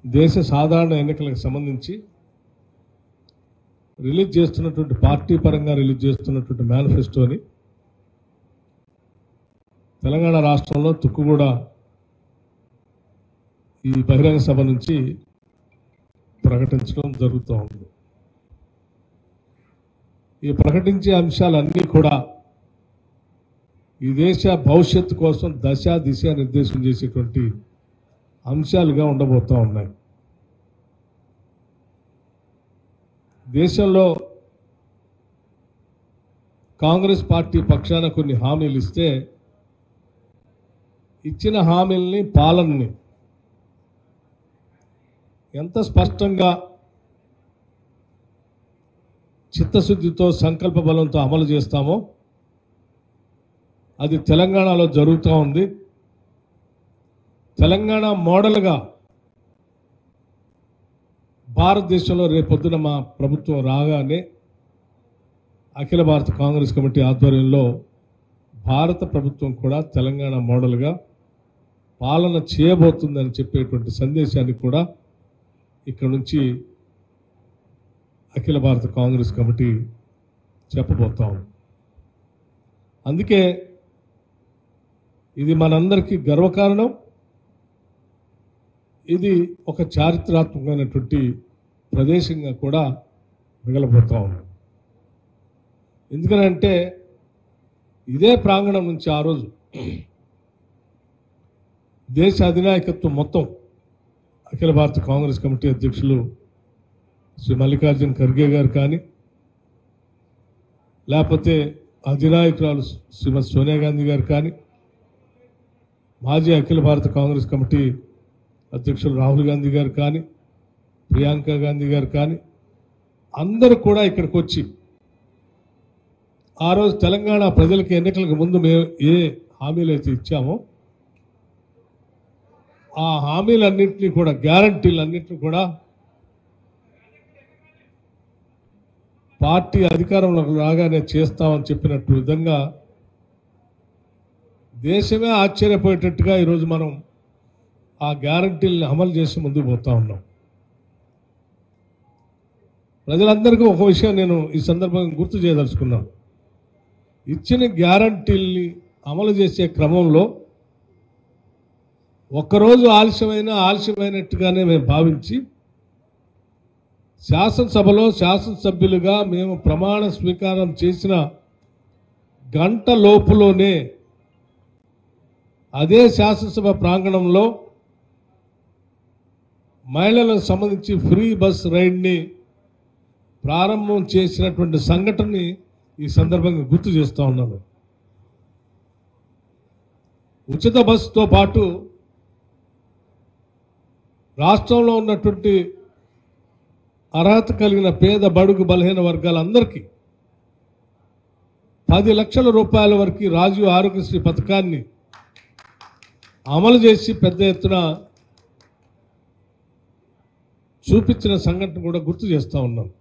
దేశ సాధారణ ఎన్నికలకు సంబంధించి రిలీజ్ చేస్తున్నటువంటి పార్టీ పరంగా రిలీజ్ చేస్తున్నటువంటి మేనిఫెస్టోని తెలంగాణ రాష్ట్రంలో తుక్కుగూడ ఈ బహిరంగ సభ నుంచి ప్రకటించడం జరుగుతూ ఉంది ఈ ప్రకటించే అంశాలన్నీ కూడా ఈ దేశ భవిష్యత్తు కోసం దశ దిశ నిర్దేశం చేసేటువంటి అంశాలుగా ఉండబోతూ ఉన్నాయి దేశంలో కాంగ్రెస్ పార్టీ పక్షాన కొన్ని హామీలు ఇస్తే ఇచ్చిన హామీల్ని పాలనని ఎంత స్పష్టంగా చిత్తశుద్ధితో సంకల్ప బలంతో అమలు చేస్తామో అది తెలంగాణలో జరుగుతూ ఉంది తెలంగాణ మోడల్గా భారతదేశంలో రేపొద్దున మా ప్రభుత్వం రాగానే అఖిల భారత కాంగ్రెస్ కమిటీ ఆధ్వర్యంలో భారత ప్రభుత్వం కూడా తెలంగాణ మోడల్గా పాలన చేయబోతుందని చెప్పేటువంటి సందేశాన్ని కూడా ఇక్కడ నుంచి అఖిల భారత కాంగ్రెస్ కమిటీ చెప్పబోతాం అందుకే ఇది మనందరికీ గర్వకారణం ఇది ఒక చారిత్రాత్మకమైనటువంటి ప్రదేశంగా కూడా మిగలబోతా ఉన్నాం ఎందుకనంటే ఇదే ప్రాంగణం నుంచి ఆ రోజు దేశ అధినాయకత్వం మొత్తం అఖిల భారత కాంగ్రెస్ కమిటీ అధ్యక్షులు శ్రీ మల్లికార్జున్ ఖర్గే గారు కానీ లేకపోతే అధినాయకురాలు శ్రీమతి సోనియా గాంధీ గారు కానీ మాజీ అఖిల భారత కాంగ్రెస్ కమిటీ అధ్యక్షులు రాహుల్ గాంధీ గారు కానీ ప్రియాంక గాంధీ గారు కానీ అందరూ కూడా ఇక్కడికి వచ్చి ఆ రోజు తెలంగాణ ప్రజలకు ఎన్నికలకు ముందు మేము ఏ హామీలు అయితే ఇచ్చామో ఆ హామీలన్నింటినీ కూడా గ్యారంటీలన్నింటినీ కూడా పార్టీ అధికారంలోకి రాగానే చేస్తామని చెప్పినట్టు విధంగా దేశమే ఆశ్చర్యపోయేటట్టుగా ఈరోజు మనం ఆ గ్యారంటీలను అమలు చేసి ముందుకు పోతా ఉన్నాం ప్రజలందరికీ ఒక విషయం నేను ఈ సందర్భంగా గుర్తు చేయదలుచుకున్నాను ఇచ్చిన గ్యారంటీల్ని అమలు చేసే క్రమంలో ఒక్కరోజు ఆలస్యమైన ఆలస్యమైనట్టుగానే మేము భావించి శాసనసభలో శాసనసభ్యులుగా మేము ప్రమాణ స్వీకారం చేసిన గంట లోపులోనే అదే శాసనసభ ప్రాంగణంలో మహిళలకు సంబంధించి ఫ్రీ బస్ రైడ్ని ప్రారంభం చేసినటువంటి సంఘటనని ఈ సందర్భంగా గుర్తు చేస్తూ ఉన్నాను ఉచిత బస్సుతో పాటు రాష్ట్రంలో ఉన్నటువంటి అర్హత కలిగిన పేద బడుగు బలహీన వర్గాలందరికీ పది లక్షల రూపాయల వరకు రాజీవ్ ఆరోగ్యశ్రీ పథకాన్ని అమలు చేసి పెద్ద ఎత్తున చూపించిన సంఘటన కూడా గుర్తు చేస్తూ ఉన్నాం